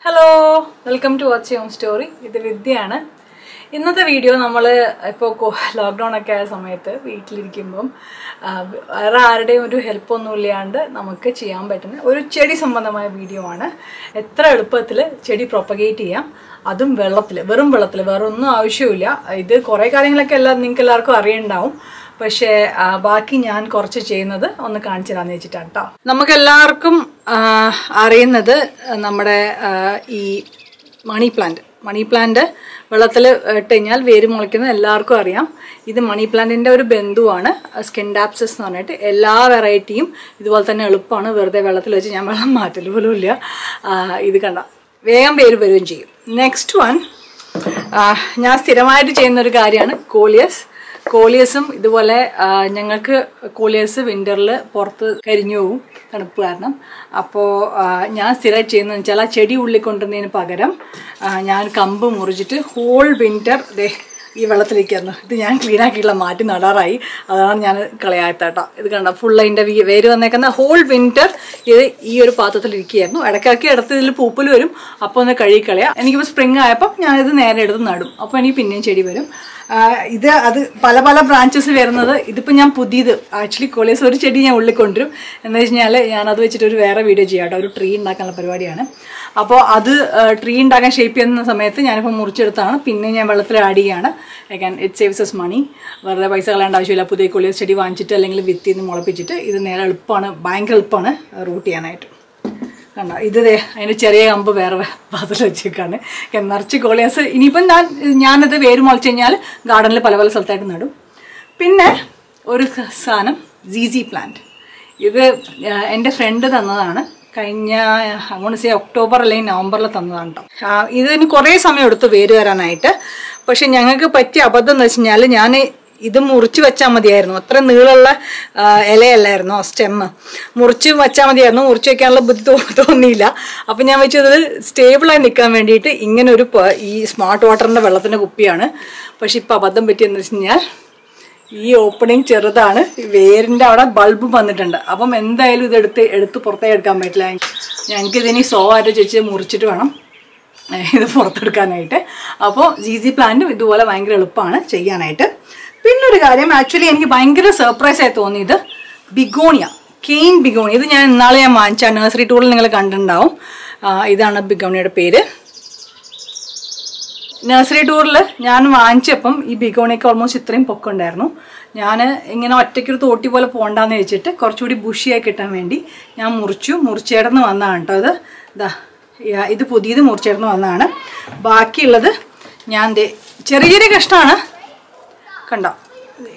Hello welcome to watch home story ഇത് വിദ്യയാണ് ഇന്നത്തെ വീഡിയോ നമ്മൾ ഇപ്പോൾ ലോക്ക്ഡൗൺ ഒക്കെ ആയ സമയത്ത് വീട്ടിലിരിക്കുമ്പം ആ, വേറെ ആരുടെയും ഒരു ഹെൽപ്പൊന്നും ഇല്ലാണ്ട് നമുക്ക് ചെയ്യാൻ പറ്റുന്ന ഒരു ചെടി സംബന്ധമായ വീഡിയോ ആണ് എത്ര എളുപ്പത്തിൽ ചെടി പ്രൊപ്പഗേറ്റ് ചെയ്യാം അതും വെള്ളത്തിൽ വെറും വെള്ളത്തിൽ വേറെ ഒന്നും ആവശ്യമില്ല ഇത് കുറേ കാര്യങ്ങളൊക്കെ എല്ലാം നിങ്ങൾക്ക് എല്ലാവർക്കും അറിയണ്ടാവും പക്ഷേ ആ, ബാക്കി ഞാൻ കുറച്ച് ചെയ്യുന്നത് ഒന്ന് കാണിച്ചു തരാമെന്ന് വെച്ചിട്ടാണ് കേട്ടോ നമുക്ക് എല്ലാവർക്കും അറിയുന്നത് നമ്മുടെ ആ, ഈ മണി പ്ലാന്റ് മണി പ്ലാന്റ് വെള്ളത്തിൽ ഇട്ട് കഴിഞ്ഞാൽ വേര് മുളയ്ക്കുന്നത് എല്ലാവർക്കും അറിയാം ഇത് മണി പ്ലാന്റിൻ്റെ ഒരു ബന്ധുവാണ് സ്കിൻഡാപ്സസ് എന്ന് പറഞ്ഞിട്ട് എല്ലാ വെറൈറ്റിയും ഇതുപോലെ തന്നെ എളുപ്പമാണ് വെറുതെ വെള്ളത്തിൽ വെച്ച് ഞാൻ വെള്ളം മാറ്റൽ പോലും ഇല്ല ആ, ഇത് കണ്ട വേഗം പേര് വരികയും ചെയ്യും നെക്സ്റ്റ് വൺ ഞാൻ സ്ഥിരമായിട്ട് ചെയ്യുന്ന ഒരു കാര്യമാണ് കോളിയസ് കോളിയസും ഇതുപോലെ ആ, ഞങ്ങൾക്ക് കോളിയസ് വിൻ്ററിൽ പുറത്ത് കരിഞ്ഞു പോകും തണുപ്പ് കാരണം അപ്പോൾ ഞാൻ സ്ഥിരമായിട്ട് ചെയ്യുന്നതെന്ന് വെച്ചാൽ ആ ചെടി ഉള്ളിൽ കൊണ്ടുവന്നതിന് പകരം ആ, ഞാൻ കമ്പ് മുറിച്ചിട്ട് ഹോൾ വിൻ്റർ ദേ ഈ വെള്ളത്തിലേക്കായിരുന്നു ഇത് ഞാൻ ക്ലീൻ ആക്കിയിട്ടുള്ള മാറ്റി നടാറായി അതാണ് ഞാൻ കളയാത്ത കേട്ടോ ഇത് കണ്ട ഫുൾ അതിൻ്റെ വേര് വന്നേക്കുന്ന ഹോൾ വിൻ്റർ ഇത് ഈ ഒരു പാത്രത്തിൽ ഇരിക്കുകയായിരുന്നു ഇടയ്ക്കിടയ്ക്ക് എടുത്ത് ഇതിൽ പൂപ്പൽ വരും അപ്പോൾ ഒന്ന് കഴുകി കളയാം എനിക്കിപ്പോൾ സ്പ്രിങ് ആയപ്പോൾ ഞാനിത് നേരെ എടുത്ത് നടും അപ്പോൾ എനിക്ക് പിന്നെയും ചെടി വരും ആ, ഇത് അത് പല പല ബ്രാഞ്ചസ് വരുന്നത് ഇതിപ്പോൾ ഞാൻ പുതിയത് ആക്ച്വലി കോളേജ് ഒരു ചെടി ഞാൻ ഉള്ളിൽ കൊണ്ടുവരും എന്ന് വെച്ച് കഴിഞ്ഞാൽ ഞാനത് വെച്ചിട്ട് ഒരു വേറെ വീഡിയോ ചെയ്യാം കേട്ടോ ഒരു ട്രീ ഉണ്ടാക്കാനുള്ള പരിപാടിയാണ് അപ്പോൾ അത് ട്രീ ഉണ്ടാക്കാൻ ഷേപ്പ് ചെയ്യുന്ന സമയത്ത് ഞാനിപ്പോൾ മുറിച്ചെടുത്താണ് പിന്നെ ഞാൻ വെള്ളത്തിൽ ആഡ് ചെയ്യുകയാണ് again it saves us money വെറുതെ പൈസ കളയേണ്ട ആവശ്യമില്ല പുതിയ കോളേജ് ചെടി വാങ്ങിച്ചിട്ട് അല്ലെങ്കിൽ വിത്തിൽ നിന്ന് മുളപ്പിച്ചിട്ട് ഇത് നേരെ എളുപ്പമാണ് ഭയങ്കര എളുപ്പമാണ് റൂട്ട് ചെയ്യാനായിട്ട് കണ്ടോ ഇത് ദേ അതിൻ്റെ ചെറിയ കമ്പ് വേറെ പാത്രത്തിൽ വെച്ചേക്കാണ് നിറച്ച് കോളിയാസ് ഇനിയിപ്പം ഞാൻ ഞാനത് വേര് മുളച്ച് കഴിഞ്ഞാൽ ഗാർഡനിൽ പല പല സ്ഥലത്തായിട്ട് നടും പിന്നെ ഒരു സാധനം സീസി പ്ലാന്റ് ഇത് ആ, എൻ്റെ ഫ്രണ്ട് തന്നതാണ് കഴിഞ്ഞ അങ്ങോട്ട് സേ ഒക്ടോബർ അല്ലെങ്കിൽ നവംബറിൽ തന്നതാണ് കേട്ടോ ആ, ഇതിന് കുറേ സമയം എടുത്തു വേര് വരാനായിട്ട് പക്ഷെ ഞങ്ങൾക്ക് പറ്റിയ അബദ്ധം എന്ന് വെച്ച് കഴിഞ്ഞാൽ ഞാൻ ഇത് മുറിച്ച് വെച്ചാൽ മതിയായിരുന്നു അത്ര നീളമുള്ള ആ, ഇലയല്ലായിരുന്നോ സ്റ്റെമ്മ് മുറിച്ച് വെച്ചാൽ മതിയായിരുന്നു മുറിച്ച് വെക്കാനുള്ള ബുദ്ധി തോ- തോന്നിയില്ല അപ്പം ഞാൻ വെച്ചത് സ്റ്റേബിളായി നിൽക്കാൻ വേണ്ടിയിട്ട് ഇങ്ങനെ ഒരു പ- ഈ സ്മാർട്ട് വാട്ടറിൻ്റെ വെള്ളത്തിൻ്റെ കുപ്പിയാണ് പക്ഷെ ഇപ്പം അബദ്ധം പറ്റിയെന്ന് വെച്ച് കഴിഞ്ഞാൽ ഈ ഓപ്പണിങ് ചെറുതാണ് ഈ വേരിൻ്റെ അവിടെ ബൾബ് വന്നിട്ടുണ്ട് അപ്പം എന്തായാലും ഇത് എടുത്ത് എടുത്ത് പുറത്തേക്ക് എടുക്കാൻ പറ്റില്ല ഞങ്ങൾക്ക് ഇതിനി സോ ആയിട്ട് ചേച്ചി മുറിച്ചിട്ട് വേണം ഏഹ് ഇത് പുറത്തെടുക്കാനായിട്ട് അപ്പോൾ ജി പ്ലാന്റും ഇതുപോലെ ഭയങ്കര എളുപ്പമാണ് ചെയ്യാനായിട്ട് പിന്നൊരു കാര്യം ആക്ച്വലി എനിക്ക് ഭയങ്കര സർപ്രൈസ് ആയി തോന്നിയത് ബിഗോണിയ കെയിൻ ബിഗോണിയ ഇത് ഞാൻ ഇന്നാളെ ഞാൻ വാങ്ങിച്ച നഴ്സറി ടൂറിൽ നിങ്ങൾ കണ്ടിട്ടുണ്ടാവും ആ, ഇതാണ് ബിഗോണിയുടെ പേര് നഴ്സറി ടൂറിൽ ഞാൻ വാങ്ങിച്ചപ്പം ഈ ബിഗോണിയൊക്കെ ഓൾമോസ്റ്റ് ഇത്രയും പൊക്കമുണ്ടായിരുന്നു ഞാൻ ഇങ്ങനെ ഒറ്റയ്ക്കൊരു തോട്ടി പോലെ പോകണ്ടെന്ന് വെച്ചിട്ട് കുറച്ചുകൂടി ബുഷിയായി കിട്ടാൻ വേണ്ടി ഞാൻ മുറിച്ചു മുറിച്ചേടന്ന് വന്നതാണ് കേട്ടോ ഇത് ഇതാ യാ- ഇത് പുതിയത് മുറിച്ചേടന്ന് വന്നതാണ് ബാക്കിയുള്ളത് ഞാൻ ദേ ചെറിയ ചെറിയ കഷ്ണമാണ് കണ്ടോ ദേ.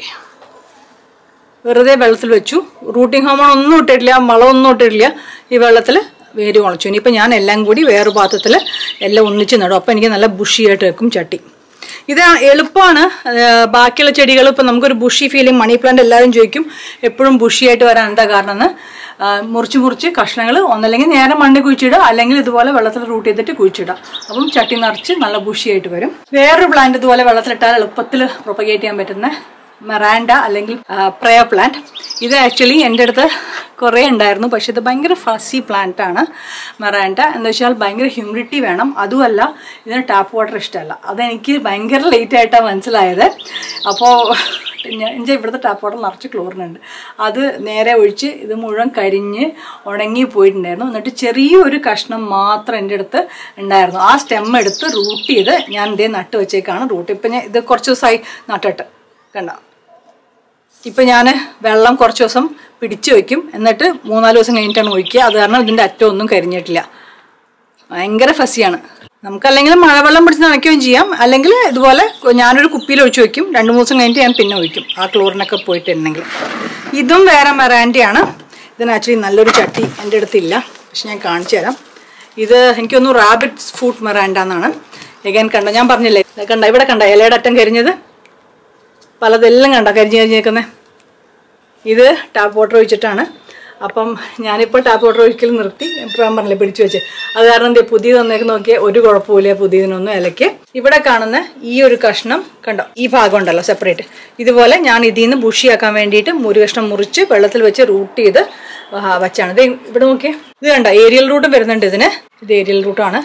വെറുതെ വെള്ളത്തിൽ വെച്ചു റൂട്ടിംഗ് ഹോമോൺ ഒന്നും ഇട്ടിട്ടില്ല വളമൊന്നും ഇട്ടിട്ടില്ല ഈ വെള്ളത്തിൽ വേര് മുളച്ചു ഇനിയിപ്പോൾ ഞാൻ എല്ലാം കൂടി വേറെ പാത്രത്തിൽ എല്ലാം ഒന്നിച്ച് നടും അപ്പോൾ എനിക്ക് നല്ല ബുഷിയായിട്ട് വെക്കും ചട്ടി ഇത് എളുപ്പമാണ് ആ, ബാക്കിയുള്ള ചെടികൾ ഇപ്പം നമുക്കൊരു ബുഷി ഫീലിംഗ് മണി പ്ലാന്റ് എല്ലാവരും ചോദിക്കും എപ്പോഴും ബുഷിയായിട്ട് വരാൻ എന്താ കാരണം എന്ന് ആ, മുറിച്ച് മുറിച്ച് കഷ്ണങ്ങൾ ഒന്നല്ലെങ്കിൽ നേരെ മണ്ണിൽ കുഴിച്ചിടുക അല്ലെങ്കിൽ ഇതുപോലെ വെള്ളത്തിൽ റൂട്ട് ചെയ്തിട്ട് കുഴിച്ചിടുക അപ്പം ചട്ടി നിറച്ച് നല്ല ബുഷിയായിട്ട് വരും വേറൊരു പ്ലാന്റ് ഇതുപോലെ വെള്ളത്തിലിട്ടാൽ എളുപ്പത്തിൽ പ്രൊപ്പഗേറ്റ് ചെയ്യാൻ പറ്റുന്ന മെറാൻഡ അല്ലെങ്കിൽ പ്രയ പ്ലാന്റ് ഇത് ആക്ച്വലി എൻ്റെ അടുത്ത് കുറേ ഉണ്ടായിരുന്നു പക്ഷേ ഇത് ഭയങ്കര ഫസി പ്ലാന്റ് ആണ് മെറാൻഡ എന്ന് വെച്ചാൽ ഭയങ്കര ഹ്യൂമിഡിറ്റി വേണം അതുമല്ല ഇതിന് ടാപ്പ് വാട്ടർ ഇഷ്ടമല്ല അതെനിക്ക് ഭയങ്കര ലേറ്റ് ആയിട്ടാണ് മനസ്സിലായത് അപ്പോൾ ഞാൻ എൻ്റെ ഇവിടുത്തെ ടാപ്പ് വാട്ടർ നിറച്ച് ക്ലോറിനുണ്ട് അത് നേരെ ഒഴിച്ച് ഇത് മുഴുവൻ കരിഞ്ഞ് ഉണങ്ങി പോയിട്ടുണ്ടായിരുന്നു എന്നിട്ട് ചെറിയൊരു കഷ്ണം മാത്രം എൻ്റെ അടുത്ത് ഉണ്ടായിരുന്നു ആ സ്റ്റെം എടുത്ത് റൂട്ട് ചെയ്ത് ഞാൻ ഇതേ നട്ട് വെച്ചേക്കാണ് റൂട്ട് ഇപ്പം ഞാൻ ഇത് കുറച്ച് ദിവസമായി നട്ടിട്ട് കണ്ട ഇപ്പം ഞാൻ വെള്ളം കുറച്ച് ദിവസം പിടിച്ചു വെക്കും എന്നിട്ട് മൂന്നാല് ദിവസം കഴിഞ്ഞിട്ടാണ് ഒഴിക്കുക അത് കാരണം ഇതിൻ്റെ അറ്റമൊന്നും കരിഞ്ഞിട്ടില്ല ഭയങ്കര ഫസിയാണ് നമുക്കല്ലെങ്കിൽ മഴവെള്ളം പിടിച്ച് നനയ്ക്കുകയും ചെയ്യാം അല്ലെങ്കിൽ ഇതുപോലെ ഞാനൊരു കുപ്പിയിൽ ഒഴിച്ച് വെക്കും രണ്ട് മൂന്ന് ദിവസം കഴിഞ്ഞിട്ട് ഞാൻ പിന്നെ ഒഴിക്കും ആ ക്ലോറിനൊക്കെ പോയിട്ടുണ്ടെങ്കിൽ ഇതും വേറെ മെറാൻറ്റിയാണ് ഇതിന് ആക്ച്വലി നല്ലൊരു ചട്ടി എൻ്റെ അടുത്തില്ല പക്ഷെ ഞാൻ കാണിച്ചു തരാം ഇത് എനിക്കൊന്ന് റാബിറ്റ് ഫുഡ് മെറാൻഡ എന്നാണ് എഗൈൻ കണ്ട ഞാൻ പറഞ്ഞില്ലേ ഇത് കണ്ട ഇവിടെ കണ്ട ഇലയുടെ അറ്റം കരിഞ്ഞത് പലതെല്ലാം കണ്ട കരിഞ്ഞ് കരിഞ്ഞേക്കുന്നത് ഇത് ടാപ്പ് വാട്ടർ ഒഴിച്ചിട്ടാണ് അപ്പം ഞാനിപ്പോൾ ടാപ്പ് വാട്ടർ ഒഴിക്കൽ നിർത്തി ഇപ്പോൾ ഞാൻ പറഞ്ഞില്ലേ പിടിച്ചു വെച്ച് അത് കാരണം എന്താ പുതിയത് വന്നേക്ക് നോക്കിയാൽ ഒരു കുഴപ്പമില്ല പുതിയതിനൊന്നും ഇലയ്ക്ക് ഇവിടെ കാണുന്ന ഈ ഒരു കഷ്ണം കണ്ടോ ഈ ഭാഗം ഉണ്ടല്ലോ സെപ്പറേറ്റ് ഇതുപോലെ ഞാൻ ഇതിൽ നിന്ന് ബുഷിയാക്കാൻ വേണ്ടിയിട്ട് ഒരു കഷ്ണം മുറിച്ച് വെള്ളത്തിൽ വെച്ച് റൂട്ട് ചെയ്ത് ആ, വച്ചാണ് ഇത് ഇവിടെ നോക്കിയേ ഇത് കണ്ടോ ഏരിയൽ റൂട്ടും വരുന്നുണ്ട് ഇതിന് ഇത് ഏരിയൽ റൂട്ടാണ്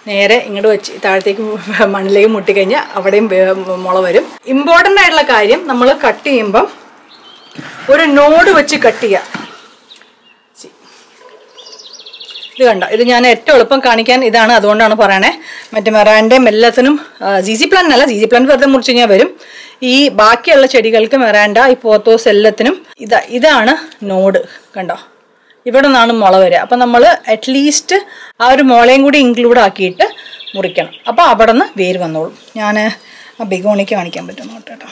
നേരെ ഇങ്ങോട്ട് വെച്ച് താഴത്തേക്ക് മണ്ണിലേക്ക് മുട്ടിക്കഴിഞ്ഞാൽ അവിടെയും വേ- മുള വരും ഇമ്പോർട്ടൻ്റ് ആയിട്ടുള്ള കാര്യം നമ്മൾ കട്ട് ചെയ്യുമ്പം ഒരു നോഡ് വെച്ച് കട്ട് ചെയ്യുക See. ഇത് കണ്ടോ ഇത് ഞാൻ ഏറ്റവും എളുപ്പം കാണിക്കാൻ ഇതാണ് അതുകൊണ്ടാണ് പറയണേ മറ്റേ മെറാൻ്റെയും എല്ലാത്തിനും സി സി പ്ലാൻ അല്ല സി സി പ്ലാൻ വെറുതെ മുറിച്ച് കഴിഞ്ഞാൽ വരും ഈ ബാക്കിയുള്ള ചെടികൾക്ക് മെറാൻഡ ഈ പോത്തോസ് എല്ലാത്തിനും ഇതാ ഇതാണ് നോഡ് കണ്ടോ ഇവിടെ നിന്നാണ് മുള വരിക അപ്പം നമ്മൾ അറ്റ്ലീസ്റ്റ് ആ ഒരു മുളയും കൂടി ഇൻക്ലൂഡ് ആക്കിയിട്ട് മുറിക്കണം അപ്പോൾ അവിടെ നിന്ന് വേര് വന്നോളും ഞാൻ ആ ബിഗോണിക്ക് കാണിക്കാൻ പറ്റും നോട്ട് കേട്ടോ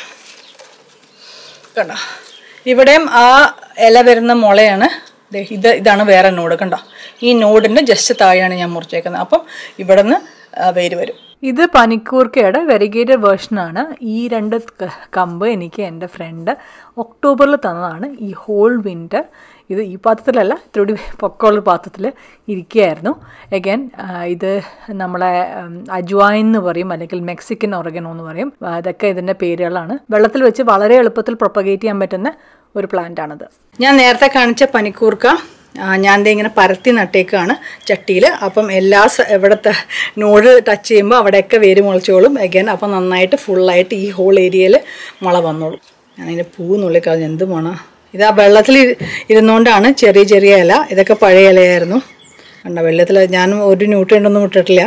കണ്ടോ ഇവിടെയും ആ ഇല വരുന്ന മുളയാണ് ദേ ഇത് ഇതാണ് വേറെ നോഡ് കണ്ടോ ഈ നോഡിൻ്റെ ജസ്റ്റ് താഴെയാണ് ഞാൻ മുറിച്ചേക്കുന്നത് അപ്പം ഇവിടെ നിന്ന് വേര് വരും ഇത് പനിക്കൂർക്കയുടെ വെരിഗേറ്റഡ് വേർഷനാണ് ഈ രണ്ട് ക- കമ്പ് എനിക്ക് എൻ്റെ ഫ്രണ്ട് ഒക്ടോബറിൽ തന്നതാണ് ഈ ഹോൾ വിൻ്റർ ഇത് ഈ പാത്രത്തിലല്ല ഇത്തിരി പൊക്കമുള്ള പാത്രത്തിൽ ഇരിക്കുകയായിരുന്നു എഗൈൻ ഇത് നമ്മളെ അജ്വായിൻ എന്ന് പറയും അല്ലെങ്കിൽ മെക്സിക്കൻ ഒറഗനോ എന്ന് പറയും ആ, ഇതൊക്കെ ഇതിൻ്റെ പേരുകളാണ് വെള്ളത്തിൽ വെച്ച് വളരെ എളുപ്പത്തിൽ പ്രൊപ്പഗേറ്റ് ചെയ്യാൻ പറ്റുന്ന ഒരു പ്ലാന്റ് ആണിത് ഞാൻ നേരത്തെ കാണിച്ച പനിക്കൂർക്ക ആ, ഞാൻ ദേ ഇങ്ങനെ പരത്തി നട്ടേക്കാണ് ചട്ടിയിൽ അപ്പം എല്ലാ സ- ഇവിടുത്തെ നോട് ടച്ച് ചെയ്യുമ്പോൾ അവിടെയൊക്കെ വേര് മുളച്ചോളും അഗൈൻ അപ്പം നന്നായിട്ട് ഫുള്ളായിട്ട് ഈ ഹോൾ ഏരിയയിൽ മുള വന്നോളും ഞാനതിൻ്റെ പൂ നുള്ളി കളഞ്ഞു എന്ത് മണ ഇത് ആ വെള്ളത്തിൽ ഇരു- ഇരുന്നുകൊണ്ടാണ് ചെറിയ ചെറിയ ഇല ഇതൊക്കെ പഴയ ഇലയായിരുന്നു കണ്ട വെള്ളത്തിൽ ഞാൻ ഒരു ന്യൂട്രിയൻ്റ് ഒന്നും ഇട്ടിട്ടില്ല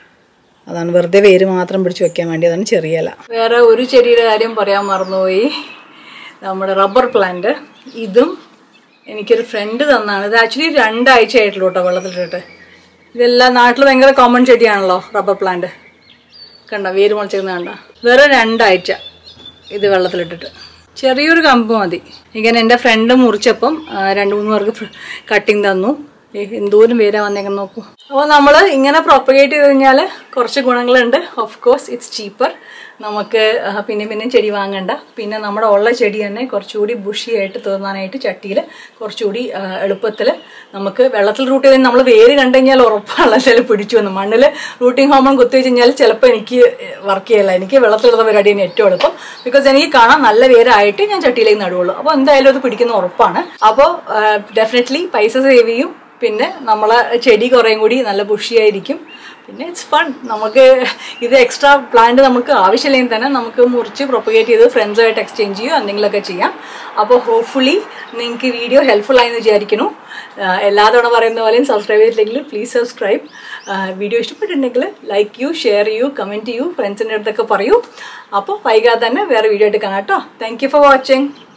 അതാണ് വെറുതെ വേര് മാത്രം പിടിച്ച് വെക്കാൻ വേണ്ടി അതാണ് ചെറിയ ഇല വേറെ ഒരു ചെടിയുടെ കാര്യം പറയാൻ മറന്നുപോയി നമ്മുടെ റബ്ബർ പ്ലാന്റ് ഇതും എനിക്കൊരു ഫ്രണ്ട് തന്നാണ് ഇത് ആക്ച്വലി രണ്ടാഴ്ച ആയിട്ടുള്ളൂ കേട്ടോ വെള്ളത്തിലിട്ടിട്ട് ഇതെല്ലാം നാട്ടിൽ ഭയങ്കര കോമൺ ചെടിയാണല്ലോ റബ്ബർ പ്ലാന്റ് കണ്ട വേര് മുളച്ചേക്കുന്ന കണ്ട വേറെ രണ്ടാഴ്ച ഇത് വെള്ളത്തിലിട്ടിട്ട് ചെറിയൊരു കമ്പ് മതി ഇങ്ങനെ എൻ്റെ ഫ്രണ്ട് മുറിച്ചപ്പം ആ, രണ്ട് മൂന്ന് പേർക്ക് കട്ടിങ് തന്നു ഏ, എന്തോരം പേരാ വന്നേക്കെന്ന് നോക്കൂ അപ്പോൾ നമ്മൾ ഇങ്ങനെ പ്രൊപ്പഗേറ്റ് ചെയ്ത് കഴിഞ്ഞാൽ കുറച്ച് ഗുണങ്ങളുണ്ട് ഓഫ് കോഴ്സ് ഇറ്റ്സ് ചീപ്പർ നമുക്ക് ആ, പിന്നെ പിന്നെ ചെടി വാങ്ങണ്ട പിന്നെ നമ്മുടെ ഉള്ള ചെടി തന്നെ കുറച്ചുകൂടി ബുഷിയായിട്ട് തീർന്നാനായിട്ട് ചട്ടിയിൽ കുറച്ചുകൂടി എളുപ്പത്തിൽ നമുക്ക് വെള്ളത്തിൽ റൂട്ട് ചെയ്ത് നമ്മൾ വേര് കണ്ടു കഴിഞ്ഞാൽ ഉറപ്പാണ് ചില പിടിച്ചു വന്നു മണ്ണിൽ റൂട്ടിംഗ് ഹോമോൺ കുത്തി വെച്ച് കഴിഞ്ഞാൽ ചിലപ്പോൾ എനിക്ക് വർക്ക് ചെയ്യില്ല എനിക്ക് വെള്ളത്തിലുള്ള പരിപാടിയാണ് ഏറ്റവും എളുപ്പം ബിക്കോസ് എനിക്ക് കാണാൻ നല്ല വേരായിട്ട് ഞാൻ ചട്ടിയിലേക്ക് നടുവുള്ളൂ അപ്പോൾ എന്തായാലും അത് പിടിക്കുന്ന ഉറപ്പാണ് അപ്പോൾ ഡെഫിനറ്റ്ലി പൈസ സേവ് ചെയ്യും പിന്നെ നമ്മളെ ചെടി കുറേയും കൂടി നല്ല ബുഷിയായിരിക്കും പിന്നെ ഇറ്റ്സ് ഫൺ നമുക്ക് ഇത് എക്സ്ട്രാ പ്ലാന്റ് നമുക്ക് ആവശ്യമില്ലെങ്കിൽ തന്നെ നമുക്ക് മുറിച്ച് പ്രൊപ്പഗേറ്റ് ചെയ്ത് ഫ്രണ്ട്സുമായിട്ട് എക്സ്ചേഞ്ച് ചെയ്യുകയോ എന്തെങ്കിലുമൊക്കെ ചെയ്യാം അപ്പോൾ ഹോപ്പ്ഫുള്ളി നിങ്ങൾക്ക് വീഡിയോ ഹെൽപ്ഫുൾ ആയെന്ന് വിചാരിക്കുന്നു ആഹ് എല്ലാ തവണ പറയുന്ന പോലെയും സബ്സ്ക്രൈബ് ചെയ്തില്ലെങ്കിൽ പ്ലീസ് സബ്സ്ക്രൈബ് വീഡിയോ ഇഷ്ടപ്പെട്ടിട്ടുണ്ടെങ്കിൽ ലൈക്ക് ചെയ്യൂ ഷെയർ ചെയ്യൂ കമൻറ്റ് ചെയ്യൂ ഫ്രണ്ട്സിൻ്റെ അടുത്തൊക്കെ പറയൂ അപ്പോൾ വൈകാതെ തന്നെ വേറെ വീഡിയോ ആയിട്ട് കാണാം കേട്ടോ താങ്ക് യു ഫോർ വാച്ചിങ്